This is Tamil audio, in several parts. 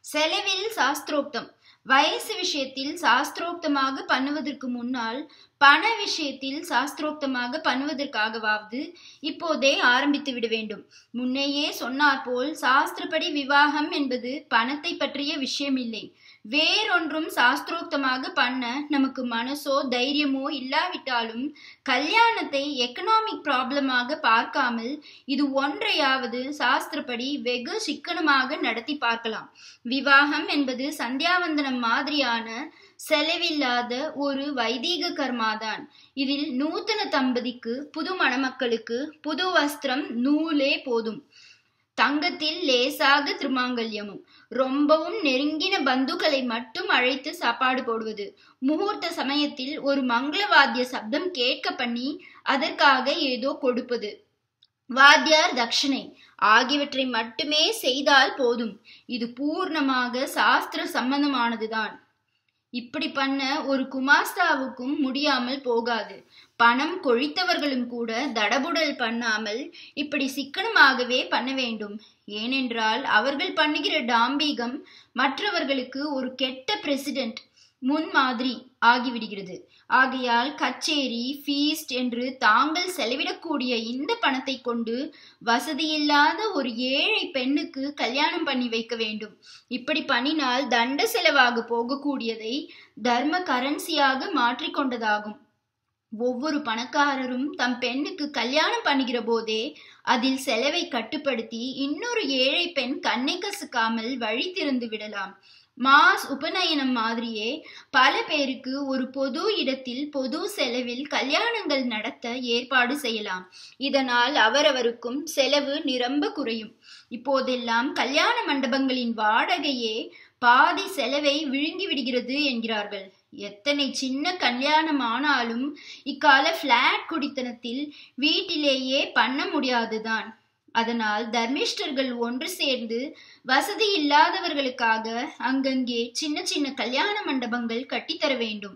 செலவில் சாஸ்திரோக்தம் வயசு விஷயத்தில் சாஸ்திரோக்தமாக பண்ணுவதற்கு முன்னால் பண விஷயத்தில் சாஸ்திரோக்தமாக பண்ணுவதற்காகவாவது இப்போதே ஆரம்பித்து விட வேண்டும் முன்னையே சொன்னார் போல் சாஸ்திரப்படி விவாகம் என்பது பணத்தை பற்றிய விஷயமில்லை வேறொன்றும் சாஸ்திரோக்தமாக பண்ண நமக்கு மனசோ தைரியமோ இல்லாவிட்டாலும் கல்யாணத்தை எக்கனாமிக் ப்ராப்ளமாக பார்க்காமல் இது ஒன்றையாவது சாஸ்திரப்படி வெகு சிக்கனமாக நடத்தி பார்க்கலாம் விவாகம் என்பது சந்தியாவந்தனம் மாதிரியான செலவில்லாத ஒரு வைதீக கர்மாதான் இதில் நூத்தன தம்பதிக்கு புது மணமக்களுக்கு புது வஸ்திரம் நூலே போதும் தங்கத்தில் லேசாக திருமாங்கல்யமும் ரொம்பவும் நெருங்கின பந்துக்களை மட்டும் அழைத்து சாப்பாடு போடுவது முகூர்த்த சமயத்தில் ஒரு மங்களவாத்திய சப்தம் கேட்க பண்ணி அதற்காக ஏதோ கொடுப்பது வாத்தியார் தட்சிணை ஆகியவற்றை மட்டுமே செய்தால் போதும் இது பூர்ணமாக சாஸ்திர சம்பந்தமானதுதான் இப்படி பண்ண ஒரு குமாஸ்தாவுக்கும் முடியாமல் போகாது பணம் கொழித்தவர்களும் கூட தடபுடல் பண்ணாமல் இப்படி சிக்கனமாகவே பண்ண வேண்டும் ஏனென்றால் அவர்கள் பண்ணுகிற டாம்பீகம் மற்றவர்களுக்கு ஒரு கெட்ட பிரசிடென்ட் முன் மாதிரி ஆகிவிடுகிறது ஆகையால் கச்சேரி ஃபீஸ்ட் என்று தாங்கள் செலவிடக்கூடிய இந்த பணத்தை கொண்டு வசதியில்லாத ஒரு ஏழை பெண்ணுக்கு கல்யாணம் பண்ணி வைக்க வேண்டும் இப்படி பண்ணினால் தண்ட செலவாக போகக்கூடியதை தர்ம கரன்சியாக மாற்றிக்கொண்டதாகும் ஒவ்வொரு பணக்காரரும் தம் பெண்ணுக்கு கல்யாணம் பண்ணுகிற போதே அதில் செலவை கட்டுப்படுத்தி இன்னொரு ஏழை பெண் கண்ணை கசுக்காமல் வழி திறந்து விடலாம் மாஸ் உபநயனம் மாதிரியே பல பேருக்கு ஒரு பொது இடத்தில் பொது செலவில் கல்யாணங்கள் நடத்த ஏற்பாடு செய்யலாம் இதனால் அவரவருக்கும் செலவு நிரம்ப குறையும் இப்போதெல்லாம் கல்யாண மண்டபங்களின் வாடகையே பாதி செலவை விழுங்கி விடுகிறது என்கிறார்கள் எத்தனை சின்ன கல்யாணம் ஆனாலும் இக்கால பிளாட் குடித்தனத்தில் வீட்டிலேயே பண்ண முடியாதுதான் அதனால் தர்மிஷ்டர்கள் ஒன்று சேர்ந்து வசதி இல்லாதவர்களுக்காக அங்கங்கே சின்ன சின்ன கல்யாண மண்டபங்கள் கட்டித்தர வேண்டும்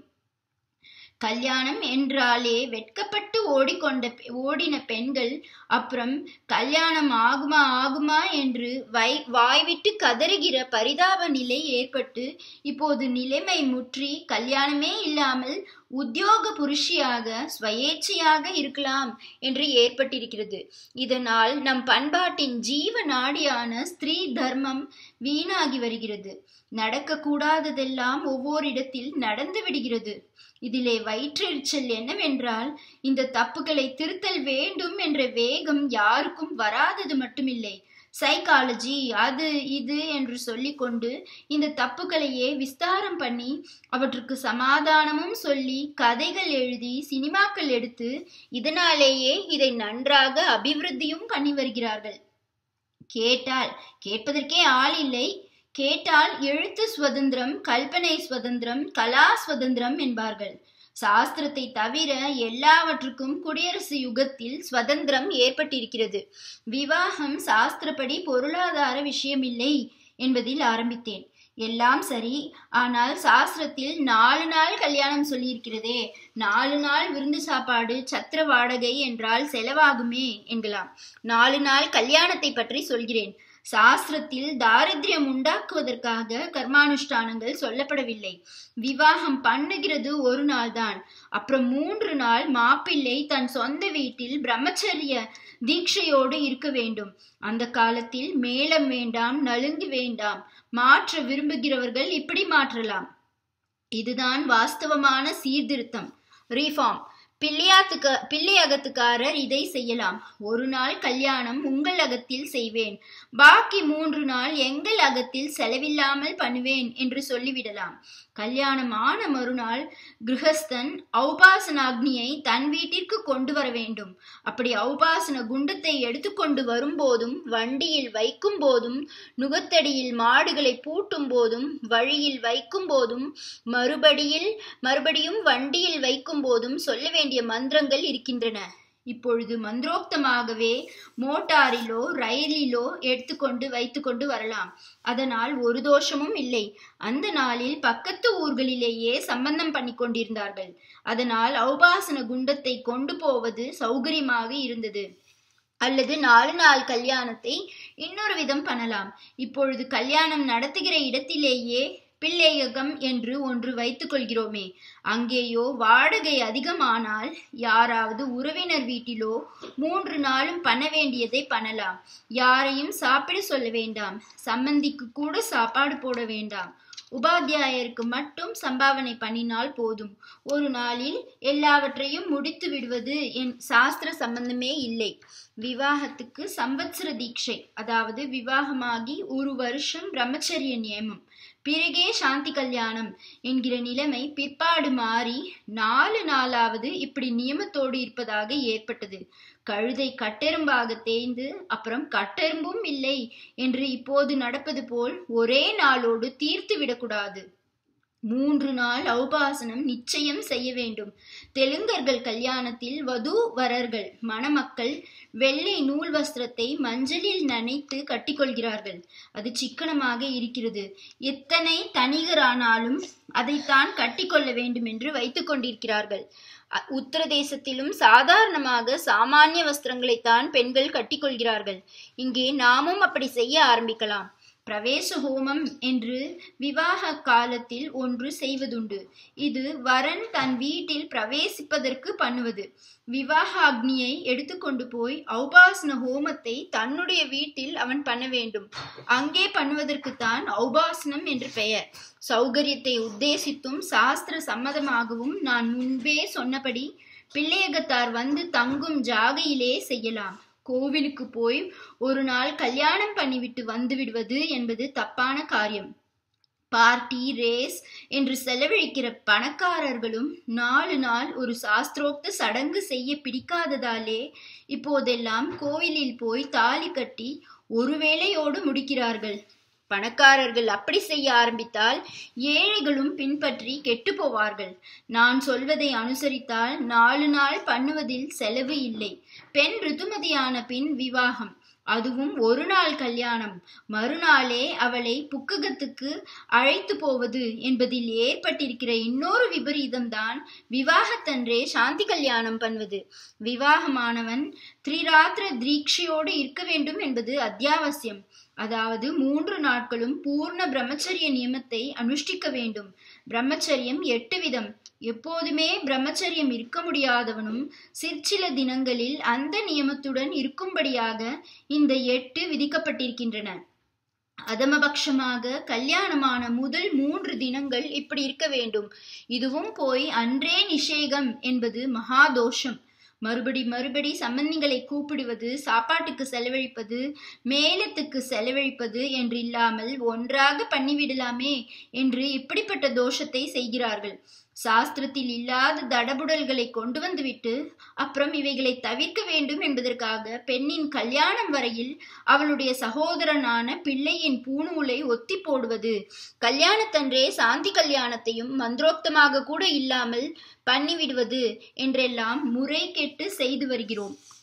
கல்யாணம் என்றாலே வெட்கப்பட்டு ஓடிக்கொண்ட ஓடின பெண்கள் அப்புறம் கல்யாணம் ஆகுமா ஆகுமா என்று வை வாய்விட்டு கதறுகிற பரிதாப நிலை ஏற்பட்டு இப்போது நிலைமை முற்றி கல்யாணமே இல்லாமல் உத்தியோக புருஷியாக ஸ்வயேட்சையாக இருக்கலாம் என்று ஏற்பட்டிருக்கிறது இதனால் நம் பண்பாட்டின் ஜீவ நாடியான ஸ்திரீ தர்மம் வீணாகி வருகிறது நடக்கக்கூடாததெல்லாம் ஒவ்வொரு இடத்தில் நடந்து விடுகிறது இதிலே வயிற்றெரிச்சல் என்னவென்றால் இந்த தப்புகளை திருத்தல் வேண்டும் என்ற வேகம் யாருக்கும் வராதது மட்டுமில்லை சைக்காலஜி அது இது என்று சொல்லிக்கொண்டு இந்த தப்புகளையே விஸ்தாரம் பண்ணி அவற்றுக்கு சமாதானமும் சொல்லி கதைகள் எழுதி சினிமாக்கள் எடுத்து இதனாலேயே இதை நன்றாக அபிவிருத்தியும் பண்ணி வருகிறார்கள் கேட்டால் கேட்பதற்கே ஆள் இல்லை கேட்டால் எழுத்து சுதந்திரம் கல்பனை சுதந்திரம் கலா சுதந்திரம் என்பார்கள் சாஸ்திரத்தை தவிர எல்லாவற்றுக்கும் குடியரசு யுகத்தில் சுதந்திரம் ஏற்பட்டிருக்கிறது விவாகம் சாஸ்திரப்படி பொருளாதார விஷயமில்லை என்பதில் ஆரம்பித்தேன் எல்லாம் சரி ஆனால் சாஸ்திரத்தில் நாலு நாள் கல்யாணம் சொல்லியிருக்கிறதே நாலு நாள் விருந்து சாப்பாடு சத்திர வாடகை என்றால் செலவாகுமே என்கலாம் நாலு நாள் கல்யாணத்தை பற்றி சொல்கிறேன் சாஸ்திரத்தில் தாரித்யம் உண்டாக்குவதற்காக கர்மானுஷ்டானங்கள் சொல்லப்படவில்லை விவாகம் பண்ணுகிறது ஒரு நாள் தான் அப்புறம் மூன்று நாள் மாப்பிள்ளை தன் சொந்த வீட்டில் பிரம்மச்சரிய தீட்சையோடு இருக்க வேண்டும் அந்த காலத்தில் மேளம் வேண்டாம் நலுங்கு வேண்டாம் மாற்ற விரும்புகிறவர்கள் இப்படி மாற்றலாம் இதுதான் வாஸ்தவமான சீர்திருத்தம் ரீஃபார்ம் பிள்ளையாத்துக்க பிள்ளையகத்துக்காரர் இதை செய்யலாம் ஒரு நாள் கல்யாணம் உங்கள் அகத்தில் செய்வேன் பாக்கி மூன்று நாள் எங்கள் அகத்தில் செலவில்லாமல் பண்ணுவேன் என்று சொல்லிவிடலாம் கல்யாணம் ஆன மறுநாள் கிரகஸ்தன் ஔபாசனாக்னியை தன் வீட்டிற்கு கொண்டு வர வேண்டும் அப்படி ஔபாசன குண்டத்தை எடுத்துக்கொண்டு வரும்போதும் வண்டியில் வைக்கும் போதும் நுகத்தடியில் மாடுகளை பூட்டும் போதும் வழியில் வைக்கும் போதும் மறுபடியில் மறுபடியும் வண்டியில் வைக்கும் போதும் சொல்ல வேண்டிய மந்திரங்கள் இருக்கின்றன இப்பொழுது மந்திரோக்தமாகவே மோட்டாரிலோ ரயிலிலோ எடுத்துக்கொண்டு வைத்துக்கொண்டு வரலாம் அதனால் ஒரு தோஷமும் இல்லை அந்த நாளில் பக்கத்து ஊர்களிலேயே சம்பந்தம் பண்ணி கொண்டிருந்தார்கள் அதனால் ஔபாசன குண்டத்தை கொண்டு போவது சௌகரியமாக இருந்தது அல்லது நாலு நாள் கல்யாணத்தை இன்னொரு விதம் பண்ணலாம் இப்பொழுது கல்யாணம் நடத்துகிற இடத்திலேயே பிள்ளையகம் என்று ஒன்று வைத்துக் கொள்கிறோமே அங்கேயோ வாடகை அதிகமானால் யாராவது உறவினர் வீட்டிலோ மூன்று நாளும் பண்ண வேண்டியதை பண்ணலாம் யாரையும் சாப்பிட சொல்ல வேண்டாம் சம்பந்திக்கு கூட சாப்பாடு போட வேண்டாம் உபாத்தியாயருக்கு மட்டும் சம்பாவனை பண்ணினால் போதும் ஒரு நாளில் எல்லாவற்றையும் முடித்து விடுவது என் சாஸ்திர சம்பந்தமே இல்லை விவாகத்துக்கு சம்பத்சர தீட்சை அதாவது விவாகமாகி ஒரு வருஷம் பிரம்மச்சரிய நியமம் பிறகே சாந்தி கல்யாணம் என்கிற நிலைமை பிற்பாடு மாறி நாலு நாளாவது இப்படி நியமத்தோடு இருப்பதாக ஏற்பட்டது கழுதை கட்டெரும்பாக தேய்ந்து அப்புறம் கட்டெரும்பும் இல்லை என்று இப்போது நடப்பது போல் ஒரே நாளோடு தீர்த்து விடக்கூடாது மூன்று நாள் ஔபாசனம் நிச்சயம் செய்ய வேண்டும் தெலுங்கர்கள் கல்யாணத்தில் வது வரர்கள் மணமக்கள் வெள்ளை நூல் வஸ்திரத்தை மஞ்சளில் நனைத்து கட்டிக்கொள்கிறார்கள் அது சிக்கனமாக இருக்கிறது எத்தனை தனிகரானாலும் அதைத்தான் கட்டிக்கொள்ள வேண்டும் என்று வைத்துக் கொண்டிருக்கிறார்கள் உத்தரதேசத்திலும் சாதாரணமாக சாமானிய வஸ்திரங்களைத்தான் பெண்கள் கட்டிக்கொள்கிறார்கள் இங்கே நாமும் அப்படி செய்ய ஆரம்பிக்கலாம் பிரவேச ஹோமம் என்று விவாக காலத்தில் ஒன்று செய்வதுண்டு இது வரன் தன் வீட்டில் பிரவேசிப்பதற்கு பண்ணுவது விவாக அக்னியை எடுத்துக்கொண்டு போய் ஔபாசன ஹோமத்தை தன்னுடைய வீட்டில் அவன் பண்ண வேண்டும் அங்கே பண்ணுவதற்குத்தான் ஔபாசனம் என்று பெயர் சௌகரியத்தை உத்தேசித்தும் சாஸ்திர சம்மதமாகவும் நான் முன்பே சொன்னபடி பிள்ளையகத்தார் வந்து தங்கும் ஜாகையிலே செய்யலாம் கோவிலுக்கு போய் ஒரு நாள் கல்யாணம் பண்ணிவிட்டு வந்து விடுவது என்பது தப்பான காரியம் பார்ட்டி ரேஸ் என்று செலவழிக்கிற பணக்காரர்களும் நாலு நாள் ஒரு சாஸ்திரோக்த சடங்கு செய்ய பிடிக்காததாலே இப்போதெல்லாம் கோவிலில் போய் தாலி கட்டி ஒரு வேளையோடு முடிக்கிறார்கள் பணக்காரர்கள் அப்படி செய்ய ஆரம்பித்தால் ஏழைகளும் பின்பற்றி கெட்டு போவார்கள் நான் சொல்வதை அனுசரித்தால் நாலு நாள் பண்ணுவதில் செலவு இல்லை பெண் ருதுமதியான பின் விவாகம் அதுவும் ஒரு நாள் கல்யாணம் மறுநாளே அவளை புக்ககத்துக்கு அழைத்து போவது என்பதில் ஏற்பட்டிருக்கிற இன்னொரு விபரீதம் தான் விவாகத்தன்றே சாந்தி கல்யாணம் பண்ணுவது விவாகமானவன் திரிராத்திர தீட்சையோடு இருக்க வேண்டும் என்பது அத்தியாவசியம் அதாவது மூன்று நாட்களும் பூர்ண பிரம்மச்சரிய நியமத்தை அனுஷ்டிக்க வேண்டும் பிரம்மச்சரியம் எட்டு விதம் எப்போதுமே பிரம்மச்சரியம் இருக்க முடியாதவனும் சிற்சில தினங்களில் அந்த நியமத்துடன் இருக்கும்படியாக இந்த எட்டு விதிக்கப்பட்டிருக்கின்றன அதமபட்சமாக கல்யாணமான முதல் மூன்று தினங்கள் இப்படி இருக்க வேண்டும் இதுவும் போய் அன்றே நிஷேகம் என்பது மகாதோஷம் மறுபடி மறுபடி சம்பந்திகளை கூப்பிடுவது சாப்பாட்டுக்கு செலவழிப்பது மேலத்துக்கு செலவழிப்பது என்று இல்லாமல் ஒன்றாக பண்ணிவிடலாமே என்று இப்படிப்பட்ட தோஷத்தை செய்கிறார்கள் சாஸ்திரத்தில் இல்லாத தடபுடல்களை கொண்டு வந்துவிட்டு அப்புறம் இவைகளை தவிர்க்க வேண்டும் என்பதற்காக பெண்ணின் கல்யாணம் வரையில் அவளுடைய சகோதரனான பிள்ளையின் பூணூலை ஒத்தி போடுவது கல்யாணத்தன்றே சாந்தி கல்யாணத்தையும் மந்திரோக்தமாக கூட இல்லாமல் பண்ணிவிடுவது என்றெல்லாம் முறை கெட்டு செய்து வருகிறோம்